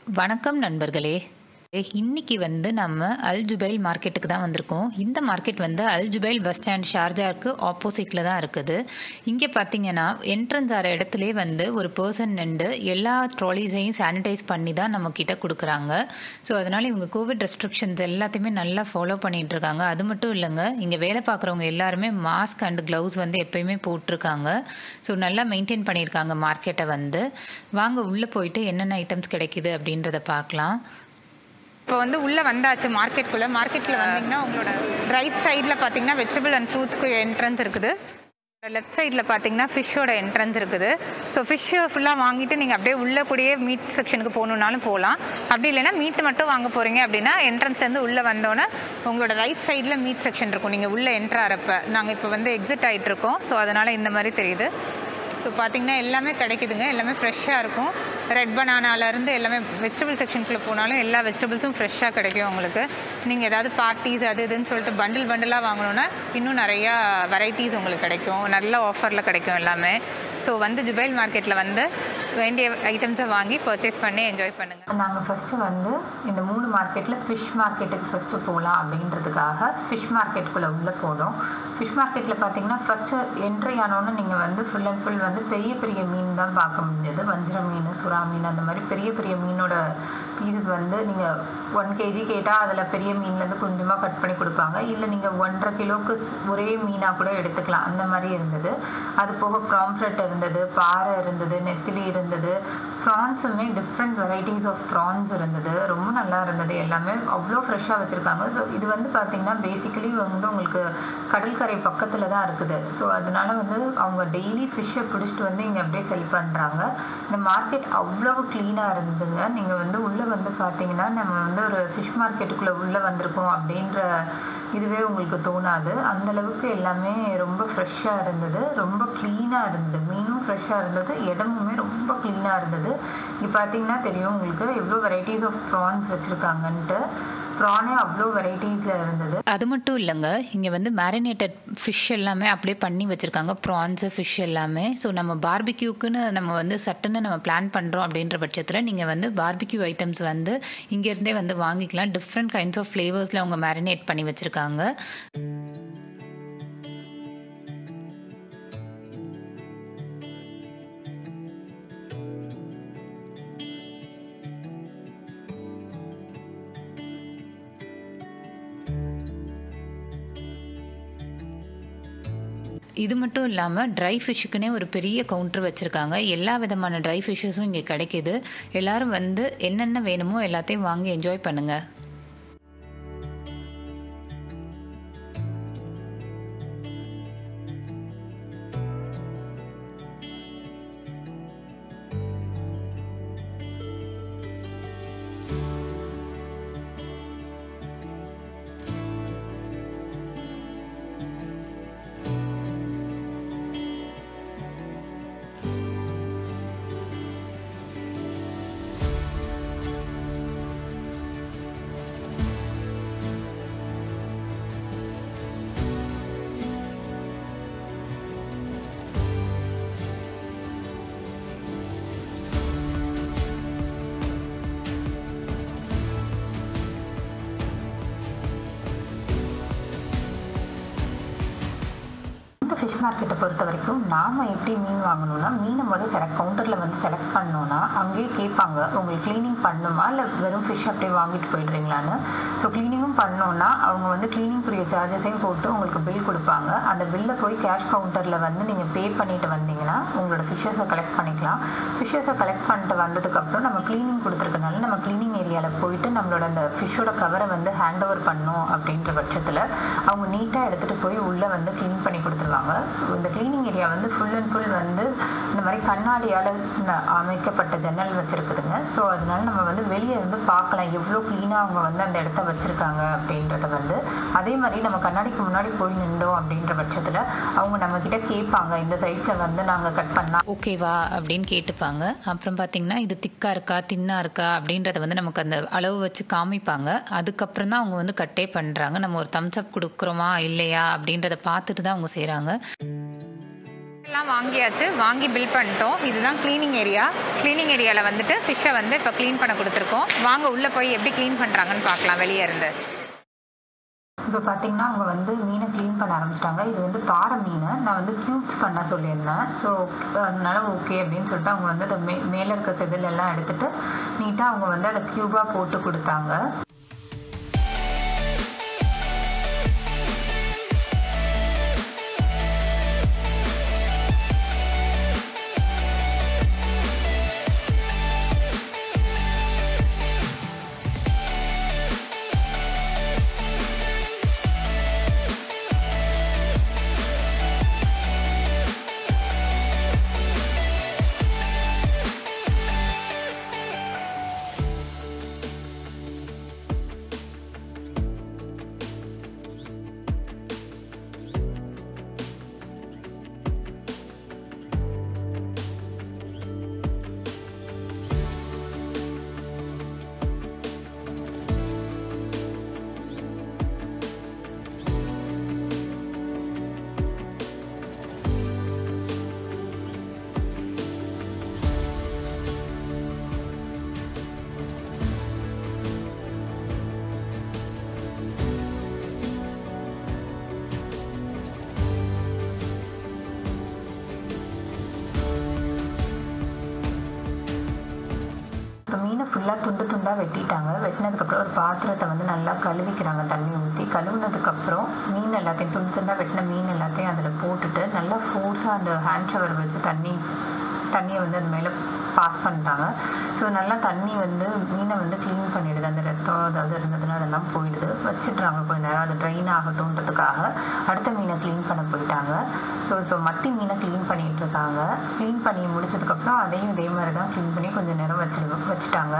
வணக்கம் நண்பர்களே இன்னைக்கு வந்து நம்ம அல் ஜுபைல் மார்க்கெட்டுக்கு தான் வந்திருக்கோம் இந்த மார்க்கெட் வந்து அல் ஜுபைல் பஸ் ஸ்டாண்ட் ஷார்ஜாருக்கு ஆப்போசிட்டில் தான் இருக்குது இங்கே பார்த்தீங்கன்னா என்ட்ரன்ஸ் ஆகிற இடத்துலே வந்து ஒரு பர்சன் நின்று எல்லா ட்ராலிஸையும் சானிடைஸ் பண்ணி தான் நம்ம கிட்ட கொடுக்குறாங்க ஸோ அதனால் இவங்க கோவிட் ரெஸ்ட்ரிக்ஷன்ஸ் எல்லாத்தையுமே நல்லா ஃபாலோ பண்ணிட்டு இருக்காங்க அது மட்டும் இல்லைங்க இங்கே வேலை பார்க்குறவங்க எல்லாருமே மாஸ்க் அண்ட் க்ளவுஸ் வந்து எப்பயுமே போட்டிருக்காங்க ஸோ நல்லா மெயின்டைன் பண்ணியிருக்காங்க மார்க்கெட்டை வந்து வாங்க உள்ளே போயிட்டு என்னென்ன ஐட்டம்ஸ் கிடைக்குது அப்படின்றத பார்க்கலாம் இப்போ வந்து உள்ளே வந்தாச்சு மார்க்கெட்டுக்குள்ளே மார்க்கெட்டில் வந்தீங்கன்னா உங்களோட ரைட் சைடில் பார்த்தீங்கன்னா வெஜிடபிள் அண்ட் ஃப்ரூட்ஸ்க்கு என்ட்ரன்ஸ் இருக்குது லெஃப்ட் சைடில் பார்த்தீங்கன்னா ஃபிஷ்ஷோட என்ட்ரன்ஸ் இருக்குது ஸோ ஃபிஷ்ஷை ஃபுல்லாக வாங்கிட்டு நீங்கள் அப்படியே உள்ளே கூடயே மீட் செக்ஷனுக்கு போகணுன்னாலும் போகலாம் அப்படி இல்லைன்னா மீட் மட்டும் வாங்க போகிறீங்க அப்படின்னா என்ட்ரன்ஸ்லேருந்து உள்ளே வந்தோன்னே உங்களோட ரைட் சைடில் மீட் செக்ஷன் இருக்கும் நீங்கள் உள்ளே என்ட்ரு ஆகிறப்ப நாங்கள் இப்போ வந்து எக்ஸிட் ஆகிட்டு இருக்கோம் ஸோ அதனால் இந்த மாதிரி தெரியுது ஸோ பார்த்தீங்கன்னா எல்லாமே கிடைக்குதுங்க எல்லாமே ஃப்ரெஷ்ஷாக இருக்கும் ரெட் பனானாலேருந்து எல்லாமே வெஜிடபிள் செக்ஷனுக்குள்ளே போனாலும் எல்லா வெஜிடபிள்ஸும் ஃப்ரெஷ்ஷாக கிடைக்கும் உங்களுக்கு நீங்கள் ஏதாவது பார்ட்டிஸ் அது இதுன்னு சொல்லிட்டு பண்டில் பண்டிலாக வாங்கணுன்னா இன்னும் நிறையா வெரைட்டிஸ் உங்களுக்கு கிடைக்கும் நல்ல ஆஃபரில் கிடைக்கும் எல்லாமே ஸோ வந்து ஜுபைல் மார்க்கெட்டில் வந்து வேண்டிய ஐட்டம்ஸை வாங்கி பர்ச்சேஸ் பண்ணி என்ஜாய் பண்ணுங்கள் நாங்கள் ஃபஸ்ட்டு வந்து இந்த மூணு மார்க்கெட்டில் ஃபிஷ் மார்க்கெட்டுக்கு ஃபஸ்ட்டு போகலாம் அப்படின்றதுக்காக ஃபிஷ் மார்க்கெட்டுக்குள்ளே உள்ளே போனோம் ஃபிஷ் மார்க்கெட்டில் பார்த்தீங்கன்னா ஃபஸ்ட்டு என்ட்ரி ஆனோன்னு நீங்கள் வந்து ஃபுல் அண்ட் ஃபுல் வந்து பெரிய பெரிய மீன் தான் பார்க்க முடிஞ்சது வஞ்சிர மீன் சுறா மீன் அந்த மாதிரி பெரிய பெரிய மீனோட பீசஸ் வந்து நீங்கள் ஒன் கேஜி கேட்டால் அதில் பெரிய மீன்லேருந்து கொஞ்சமாக கட் பண்ணி கொடுப்பாங்க இல்லை நீங்கள் ஒன்றரை கிலோவுக்கு ஒரே மீனாக கூட எடுத்துக்கலாம் அந்த மாதிரி இருந்தது அது போக ப்ராம்ஃப்ரெட் இருந்தது பாறை இருந்தது நெத்திலி இருந்தது ப்ரான்ஸுமே டிஃப்ரெண்ட் வெரைட்டிஸ் ஆஃப் ப்ரான்ஸ் இருந்தது ரொம்ப நல்லா இருந்தது எல்லாமே அவ்வளோ ஃப்ரெஷ்ஷாக வச்சுருக்காங்க ஸோ இது வந்து பார்த்திங்கன்னா பேசிக்கலி வந்து உங்களுக்கு கடற்கரை பக்கத்தில் தான் இருக்குது ஸோ அதனால வந்து அவங்க டெய்லி ஃபிஷ்ஷை பிடிச்சிட்டு வந்து இங்கே அப்படியே செல் பண்ணுறாங்க இந்த மார்க்கெட் அவ்வளவு க்ளீனாக இருந்ததுங்க நீங்கள் வந்து உள்ளே வந்து பார்த்தீங்கன்னா நம்ம வந்து ஒரு ஃபிஷ் மார்க்கெட்டுக்குள்ளே உள்ளே வந்திருக்கோம் அப்படின்ற இதுவே உங்களுக்கு தோணாது அந்தளவுக்கு எல்லாமே ரொம்ப ஃப்ரெஷ்ஷாக இருந்தது ரொம்ப க்ளீனாக இருந்தது மீனும் ஃப்ரெஷ்ஷாக இருந்தது இடமுமே ரொம்ப க்ளீனாக இருந்தது இங்கே பார்த்தீங்கன்னா தெரியும் உங்களுக்கு எவ்வளோ வெரைட்டிஸ் ஆஃப் ப்ரான்ஸ் வச்சுருக்காங்கன்ட்டு ப்ரானே அவ்வளோ வெரைட்டிஸில் இருந்தது அது மட்டும் இல்லைங்க இங்கே வந்து மேரினேட்டட் ஃபிஷ் எல்லாமே அப்படியே பண்ணி வச்சுருக்காங்க ப்ரான்ஸு ஃபிஷ் எல்லாமே ஸோ நம்ம பார்பிக்யூக்குன்னு நம்ம வந்து சட்டுன்னு நம்ம பிளான் பண்ணுறோம் அப்படின்ற பட்சத்தில் நீங்கள் வந்து பார்பிக்யூ ஐட்டம்ஸ் வந்து இங்கேருந்தே வந்து வாங்கிக்கலாம் டிஃப்ரெண்ட் கைண்ட்ஸ் ஆஃப் ஃப்ளேவர்ஸில் அவங்க மேரினேட் பண்ணி வச்சுருக்காங்க இது மட்டும் இல்லாமல் ட்ரை ஃபிஷ்ஷுக்குனே ஒரு பெரிய கவுண்டர் வச்சுருக்காங்க எல்லா விதமான ட்ரை ஃபிஷ்ஷஸும் இங்கே கிடைக்கிது எல்லாரும் வந்து என்னென்ன வேணுமோ எல்லாத்தையும் வாங்கி என்ஜாய் பண்ணுங்கள் இந்த ஃபிஷ் மார்க்கெட்டை பொறுத்த வரைக்கும் நாம் எப்படி மீன் வாங்கணும்னா மீனை முதல் செலக்ட் கவுண்டரில் வந்து செலக்ட் பண்ணோன்னா அங்கேயே கேட்பாங்க உங்களுக்கு க்ளீனிங் பண்ணுமா இல்லை வெறும் ஃபிஷ் அப்படியே வாங்கிட்டு போயிடுறீங்களான்னு ஸோ க்ளீனிங்கும் பண்ணோன்னா அவங்க வந்து க்ளீனிங்குரிய சார்ஜஸையும் போட்டு உங்களுக்கு பில் கொடுப்பாங்க அந்த பில்லை போய் கேஷ் கவுண்டரில் வந்து நீங்கள் பே பண்ணிட்டு வந்தீங்கன்னா உங்களோட ஃபிஷ்ஷஸை கலெக்ட் பண்ணிக்கலாம் ஃபிஷ்ஷஸை கலெக்ட் பண்ணிட்டு வந்ததுக்கப்புறம் நம்ம க்ளீனிங் கொடுத்துருக்கனால நம்ம க்ளீனிங் ஏரியாவில் போயிட்டு நம்மளோட அந்த ஃபிஷ்ஷோட கவரை வந்து ஹேண்ட் ஓவர் பண்ணோம் அப்படின்ற பட்சத்தில் அவங்க நீட்டாக எடுத்துகிட்டு போய் உள்ளே வந்து க்ளீன் பண்ணி கொடுத்துருவாங்க ஸோ இந்த க்ளீனிங் ஏரியா வந்து ஃபுல் அண்ட் ஃபுல் வந்து இந்த மாதிரி கண்ணாடியால் அமைக்கப்பட்ட ஜன்னல் வச்சுருக்குதுங்க ஸோ அதனால நம்ம வந்து வெளியே இருந்து பார்க்கலாம் எவ்வளோ க்ளீனாக அவங்க வந்து அந்த இடத்த வச்சுருக்காங்க அப்படின்றத வந்து அதே மாதிரி நம்ம கண்ணாடிக்கு முன்னாடி போய் நின்றோம் அப்படின்ற பட்சத்தில் அவங்க நம்மக்கிட்ட கேட்பாங்க இந்த சைஸில் வந்து நாங்கள் கட் பண்ணால் ஓகேவா அப்படின்னு கேட்டுப்பாங்க அப்புறம் பார்த்தீங்கன்னா இது திக்காக இருக்கா தின்னாக இருக்கா அப்படின்றத வந்து நமக்கு அந்த அளவு வச்சு காமிப்பாங்க அதுக்கப்புறம் தான் அவங்க வந்து கட்டே பண்ணுறாங்க நம்ம ஒரு தம்ஸ் அப் கொடுக்குறோமா இல்லையா அப்படின்றத பார்த்துட்டு தான் அவங்க செய்கிறாங்க எல்லாம் வாங்கியாச்சு வாங்கி பில் பண்ணிட்டோம் இதுதான் க்ளீனிங் ஏரியா க்ளீனிங் ஏரியாவில் வந்துட்டு ஃபிஷ்ஷை வந்து இப்போ க்ளீன் பண்ண கொடுத்துருக்கோம் வாங்க உள்ளே போய் எப்படி க்ளீன் பண்ணுறாங்கன்னு பார்க்கலாம் வெளியே இருந்து இப்போ பார்த்தீங்கன்னா அவங்க வந்து மீனை க்ளீன் பண்ண ஆரம்பிச்சிட்டாங்க இது வந்து பாறை மீன் நான் வந்து க்யூப்ஸ் பண்ண சொல்லியிருந்தேன் ஸோ அதனால ஓகே அப்படின்னு சொல்லிட்டு அவங்க வந்து அதை மே மேலே இருக்க செதில் எல்லாம் எடுத்துட்டு நீட்டாக அவங்க வந்து அதை க்யூபாக போட்டு கொடுத்தாங்க இப்போ மீனை ஃபுல்லாக துண்டு துண்டாக வெட்டிட்டாங்க வெட்டினதுக்கப்புறம் ஒரு பாத்திரத்தை வந்து நல்லா கழுவிக்கிறாங்க தண்ணி ஊற்றி கழுவுனதுக்கப்புறம் மீன் எல்லாத்தையும் துண்டு துண்டாக வெட்டின மீன் எல்லாத்தையும் அதில் போட்டுட்டு நல்லா ஃபோர்ஸாக அந்த ஹேண்ட் ஷவர் வச்சு தண்ணி தண்ணியை வந்து அது மேலே பாஸ் பண்ணுறாங்க ஸோ நல்லா தண்ணி வந்து மீனை வந்து க்ளீன் பண்ணிடுது அந்த ரத்தம் ஏதாவது இருந்ததுன்னா அதெல்லாம் போயிடுது வச்சிடுறாங்க கொஞ்ச நேரம் அது ட்ரைன் ஆகட்டும்ன்றதுக்காக அடுத்த மீனை க்ளீன் பண்ண போயிட்டாங்க ஸோ இப்போ மத்தி மீனை க்ளீன் பண்ணிட்டு இருக்காங்க க்ளீன் பண்ணி முடிச்சதுக்கப்புறம் அதையும் இதே மாதிரி தான் க்ளீன் பண்ணி கொஞ்சம் நேரம் வச்சிடு வச்சுட்டாங்க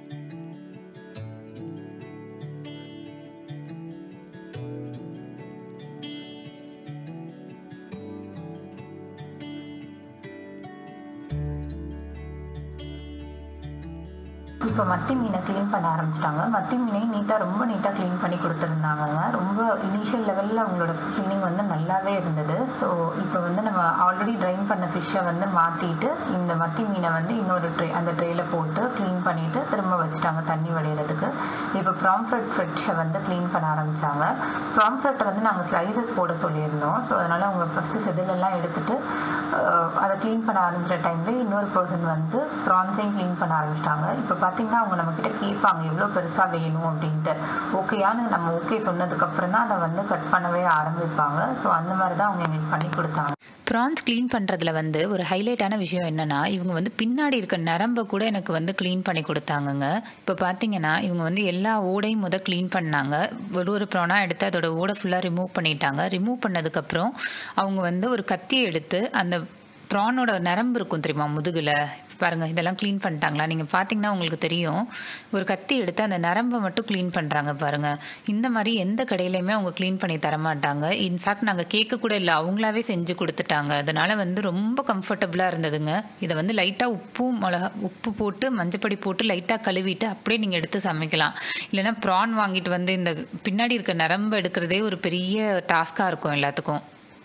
இப்போ மத்தி மீனை க்ளீன் பண்ண ஆரம்பிச்சிட்டாங்க மத்தி மீனையும் நீட்டாக ரொம்ப நீட்டாக க்ளீன் பண்ணி கொடுத்துருந்தாங்கங்க ரொம்ப இனிஷியல் லெவலில் அவங்களோட க்ளீனிங் வந்து நல்லாவே இருந்தது ஸோ இப்போ வந்து நம்ம ஆல்ரெடி ட்ரைன் பண்ண ஃபிஷ்ஷை வந்து மாற்றிட்டு இந்த மத்தி மீனை வந்து இன்னொரு ட்ரே அந்த ட்ரேயில் போட்டு க்ளீன் பண்ணிவிட்டு திரும்ப வச்சுட்டாங்க தண்ணி வடிகிறதுக்கு இப்போ ப்ராம்ஃப்ரெட் ஃபிஷ்ஷை வந்து க்ளீன் பண்ண ஆரம்பித்தாங்க ப்ராம்ஃப்ரெட்டை வந்து நாங்கள் ஸ்லைசஸ் போட சொல்லியிருந்தோம் ஸோ அதனால் அவங்க ஃபஸ்ட்டு செதிலெல்லாம் எடுத்துட்டு அஹ், அதை க்ளீன் பண்ண ஆரம்பிக்கிற டைமில் இன்னொரு பர்சன் வந்து ப்ரான்ஸையும் க்ளீன் பண்ண ஆரம்பிச்சிட்டாங்க இப்போ பார்த்தீங்கன்னா அவங்க நம்மக்கிட்ட கேட்பாங்க எவ்வளோ பெருசாக வேணும் அப்படின்ட்டு ஓகேயானு நம்ம ஓகே சொன்னதுக்கப்புறம் தான் அதை வந்து கட் பண்ணவே ஆரம்பிப்பாங்க ஸோ அந்த மாதிரி தான் அவங்க எங்களுக்கு பண்ணி கொடுத்தாங்க ப்ரான்ஸ் க்ளீன் பண்ணுறதுல வந்து ஒரு ஹைலைட்டான விஷயம் என்னன்னா இவங்க வந்து பின்னாடி இருக்க நரம்பை கூட எனக்கு வந்து க்ளீன் பண்ணி கொடுத்தாங்கங்க இப்போ பார்த்தீங்கன்னா இவங்க வந்து எல்லா ஓடையும் முத க்ளீன் பண்ணாங்க ஒரு ஒரு ப்ரானாக எடுத்து அதோட ஓடை ஃபுல்லாக ரிமூவ் பண்ணிட்டாங்க ரிமூவ் பண்ணதுக்கப்புறம் அவங்க வந்து ஒரு கத்தியை எடுத்து அந்த ப்ரானோட நரம்பு இருக்கும் தெரியுமா முதுகில் பாருங்க இதெல்லாம் க்ளீன் பண்ணிட்டாங்களா நீங்கள் பார்த்தீங்கன்னா உங்களுக்கு தெரியும் ஒரு கத்தி எடுத்து அந்த நரம்பை மட்டும் க்ளீன் பண்ணுறாங்க பாருங்க இந்த மாதிரி எந்த கடையிலையுமே அவங்க க்ளீன் பண்ணி தர மாட்டாங்க இன்ஃபேக்ட் நாங்கள் கேட்க கூட இல்லை அவங்களாவே செஞ்சு கொடுத்துட்டாங்க அதனால வந்து ரொம்ப கம்ஃபர்டபுளாக இருந்ததுங்க இதை வந்து லைட்டாக உப்பு மிளகா உப்பு போட்டு மஞ்சப்பொடி போட்டு லைட்டாக கழுவிட்டு அப்படியே நீங்கள் எடுத்து சமைக்கலாம் இல்லைன்னா ப்ரான் வாங்கிட்டு வந்து இந்த பின்னாடி இருக்க நரம்பு எடுக்கிறதே ஒரு பெரிய டாஸ்காக இருக்கும் எல்லாத்துக்கும்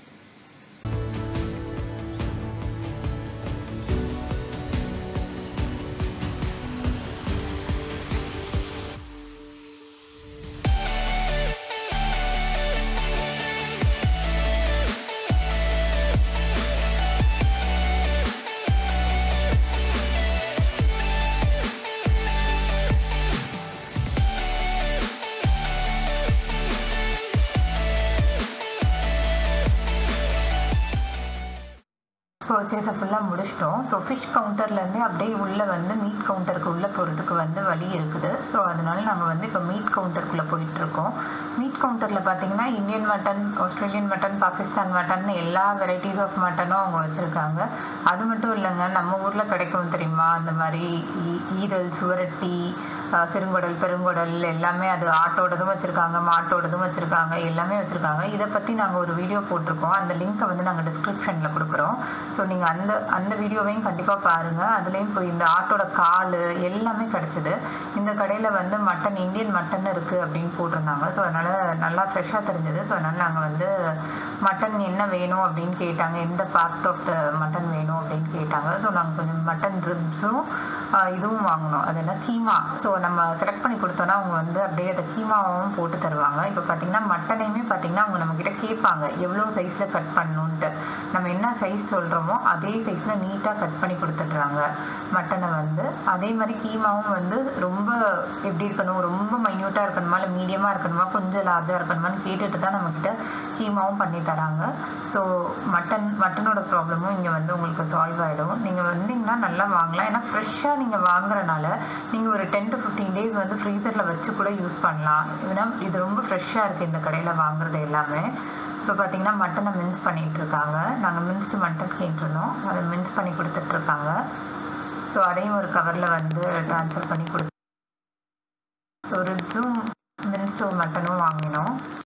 பர்ச்சேஸை ஃபுல்லாக முடிச்சிட்டோம் ஸோ ஃபிஷ் கவுண்டர்லேருந்தே அப்படியே உள்ளே வந்து மீட் கவுண்டருக்கு உள்ளே போகிறதுக்கு வந்து வழி இருக்குது ஸோ அதனால நாங்கள் வந்து இப்போ மீட் கவுண்டருக்குள்ளே போயிட்டுருக்கோம் மீட் கவுண்டரில் பார்த்தீங்கன்னா Indian mutton Australian mutton Pakistan mutton எல்லா வெரைட்டிஸ் ஆஃப் மட்டனும் அவங்க வச்சுருக்காங்க அது மட்டும் இல்லைங்க நம்ம ஊரில் கிடைக்கும் தெரியுமா அந்த மாதிரி ஈ- ஈரல் சுவரட்டி அஹ், சிறுங்குடல் பெருங்குடல் எல்லாமே அது ஆட்டோடதும் வச்சுருக்காங்க மாட்டோடதும் வச்சுருக்காங்க எல்லாமே வச்சுருக்காங்க இதை பற்றி நாங்கள் ஒரு வீடியோ போட்டிருக்கோம் அந்த லிங்க்கை வந்து நாங்கள் டிஸ்கிரிப்ஷனில் கொடுக்குறோம் ஸோ நீங்கள் அந்த அந்த வீடியோவையும் கண்டிப்பாக பாருங்கள் அதுலேயும் போய் இந்த ஆட்டோட கால் எல்லாமே கிடச்சிது இந்த கடையில் வந்து மட்டன் இந்தியன் மட்டன் இருக்குது அப்படின்னு போட்டிருந்தாங்க ஸோ அதனால் நல்லா ஃப்ரெஷ்ஷாக தெரிஞ்சது ஸோ அதனால் நாங்கள் வந்து மட்டன் என்ன வேணும் அப்படின்னு கேட்டாங்க எந்த பார்ட் ஆஃப் த மட்டன் வேணும் அப்படின்னு கேட்டாங்க ஸோ நாங்கள் கொஞ்சம் மட்டன் ரிப்ஸும் இதுவும் வாங்கினோம் அது என்ன கீமா ஸோ நம்ம செலக்ட் பண்ணி கொடுத்தோன்னா அவங்க வந்து அப்படியே அதை கீமாவும் போட்டு தருவாங்க இப்போ பார்த்தீங்கன்னா மட்டனையுமே பார்த்தீங்கன்னா அவங்க நம்மக்கிட்ட கேட்பாங்க எவ்வளோ சைஸில் கட் பண்ணணுன்ட்டு நம்ம என்ன சைஸ் சொல்கிறோமோ அதே சைஸில் நீட்டாக கட் பண்ணி கொடுத்துட்றாங்க மட்டனை வந்து அதே மாதிரி கீமாவும் வந்து ரொம்ப எப்படி இருக்கணும் ரொம்ப மைன்யூட்டாக இருக்கணுமா இல்லை மீடியமாக இருக்கணுமா கொஞ்சம் லார்ஜாக இருக்கணுமான்னு கேட்டுட்டு தான் நம்மக்கிட்ட கீமாவும் பண்ணி தராங்க ஸோ மட்டன் மட்டனோட ப்ராப்ளமும் இங்கே வந்து உங்களுக்கு சால்வ் ஆகிடும் நீங்கள் வந்தீங்கன்னா நல்லா வாங்கலாம் ஏன்னா ஃப்ரெஷ்ஷாக நீங்கள் வாங்குறனால நீங்கள் ஒரு டென் டு ஃபிஃப்டீன் டேஸ் வந்து ஃப்ரீசரில் வச்சு கூட யூஸ் பண்ணலாம் ஏன்னா இது ரொம்ப ஃப்ரெஷ்ஷாக இருக்குது இந்த கடையில் வாங்குறது எல்லாமே இப்போ பார்த்தீங்கன்னா மட்டனை மின்ஸ் பண்ணிகிட்டு இருக்காங்க நாங்கள் மின்ஸ்டு மட்டன் கேட்டிருந்தோம் அதை மின்ஸ் பண்ணி கொடுத்துட்ருக்காங்க ஸோ அதையும் ஒரு கவரில் வந்து ட்ரான்ஸ்ஃபர் பண்ணி கொடு ஸோ ரிப்ஸும் மின்ஸ்டு மட்டனும் வாங்கினோம்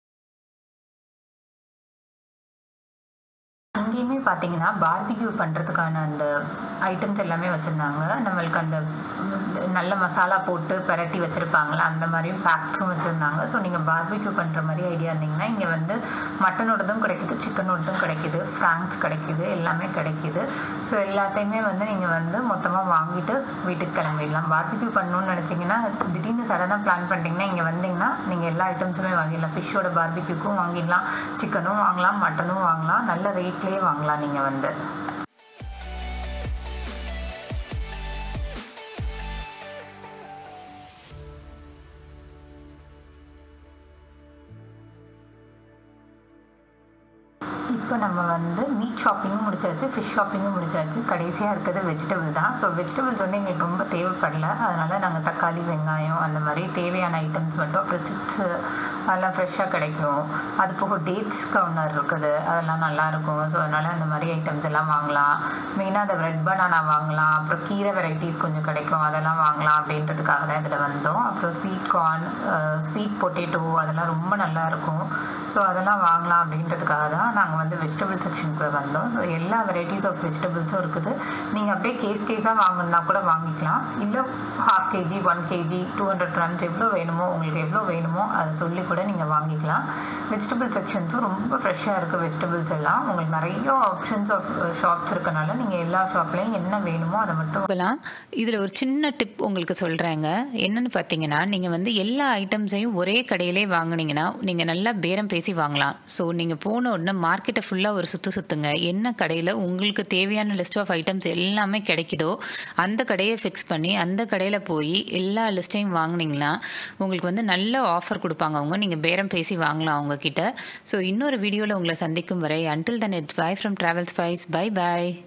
இங்கேயுமே பார்த்தீங்கன்னா பார்பிக்யூ பண்ணுறதுக்கான அந்த ஐட்டம்ஸ் எல்லாமே வச்சுருந்தாங்க நம்மளுக்கு அந்த நல்ல மசாலா போட்டு பரட்டி வச்சுருப்பாங்களா அந்த மாதிரியும் பேக்ஸும் வச்சுருந்தாங்க ஸோ நீங்கள் பார்பிக்யூ பண்ணுற மாதிரி ஐடியா இருந்தீங்கன்னா இங்கே வந்து மட்டனோடதும் கிடைக்குது சிக்கனோடதும் கிடைக்குது ஃப்ராங்க்ஸ் கிடைக்குது எல்லாமே கிடைக்குது ஸோ எல்லாத்தையுமே வந்து நீங்கள் வந்து மொத்தமாக வாங்கிட்டு வீட்டுக்கு கிளம்பிடலாம் பார்பிக்யூ பண்ணணும்னு நினச்சிங்கன்னா திடீர்னு சடனாக பிளான் பண்ணிட்டீங்கன்னா இங்கே வந்தீங்கன்னா நீங்கள் எல்லா ஐட்டம்ஸுமே வாங்கிடலாம் ஃபிஷ்ஷோட பார்பிக்யூக்கும் வாங்கிடலாம் சிக்கனும் வாங்கலாம் மட்டனும் வாங்கலாம் நல்ல ரேட்லேயே வாங்கலாம் நீங்கள் வந்து இப்போ நம்ம வந்து மீட் ஷாப்பிங்கும் முடிச்சாச்சு ஃபிஷ் ஷாப்பிங்கும் முடிச்சாச்சு கடைசியாக இருக்கிறது வெஜிடபிள் தான் ஸோ வெஜிடபிள்ஸ் வந்து எங்களுக்கு ரொம்ப தேவைப்படல அதனால் நாங்கள் தக்காளி வெங்காயம் அந்த மாதிரி தேவையான ஐட்டம்ஸ் மட்டும் அப்புறம் சிப்ஸு அதெல்லாம் ஃப்ரெஷ்ஷாக கிடைக்கும் அது போக டேட்ஸ் கவுனர் இருக்குது அதெல்லாம் நல்லாயிருக்கும் ஸோ அதனால் அந்த மாதிரி ஐட்டம்ஸ் எல்லாம் வாங்கலாம் மெயினாக அந்த ரெட் பனானா வாங்கலாம் அப்புறம் கீரை வெரைட்டிஸ் கொஞ்சம் கிடைக்கும் அதெல்லாம் வாங்கலாம் அப்படின்றதுக்காக தான் இதில் வந்தோம் அப்புறம் ஸ்வீட் கார்ன் ஸ்வீட் பொட்டேட்டோ அதெல்லாம் ரொம்ப நல்லாயிருக்கும் ஸோ அதெல்லாம் வாங்கலாம் அப்படின்றதுக்காக தான் நாங்கள் வந்து வெஜிடபிள் செக்ஷனுக்குள்ளே வந்தோம் ஸோ எல்லா வெரைட்டிஸ் ஆஃப் வெஜிடபிள்ஸும் இருக்குது நீங்கள் அப்படியே கேஸ் கேஸாக வாங்கணுன்னா கூட வாங்கிக்கலாம் இல்லை half KG one KG two hundred grams எவ்வளோ வேணுமோ உங்களுக்கு எவ்வளோ வேணுமோ அதை சொல்லி கூட நீங்கள் வாங்கிக்கலாம் வெஜிடபிள் செக்ஷன்ஸும் ரொம்ப ஃப்ரெஷ்ஷாக இருக்குது வெஜிடபிள்ஸ் எல்லாம் உங்களுக்கு நிறைய ஆப்ஷன்ஸ் ஆஃப் ஷாப்ஸ் இருக்கனால நீங்கள் எல்லா ஷாப்லேயும் என்ன வேணுமோ அதை மட்டும் போகலாம் இதில் ஒரு சின்ன டிப் உங்களுக்கு சொல்கிறேங்க என்னன்னு பார்த்தீங்கன்னா நீங்கள் வந்து எல்லா ஐட்டம்ஸையும் ஒரே கடையிலே வாங்குனீங்கன்னா நீங்கள் நல்லா பேரம் பேசி வாங்கலாம் ஸோ நீங்கள் போன உடனே மார்க்கெட்டை ஃபுல்லாக ஒரு சுற்று சுற்றுங்க என்ன கடையில் உங்களுக்கு தேவையான லிஸ்ட் ஆஃப் ஐட்டம்ஸ் எல்லாமே கிடைக்குதோ அந்த கடையை ஃபிக்ஸ் பண்ணி அந்த கடையில் போய் எல்லா லிஸ்ட்டையும் வாங்குனீங்கன்னா உங்களுக்கு வந்து நல்ல ஆஃபர் கொடுப்பாங்க அவங்க நீங்கள் பேரம் பேசி வாங்கலாம் அவங்க கிட்ட ஸோ இன்னொரு வீடியோவில் உங்களை சந்திக்கும் வரை until then it's bye from Travel Spice bye by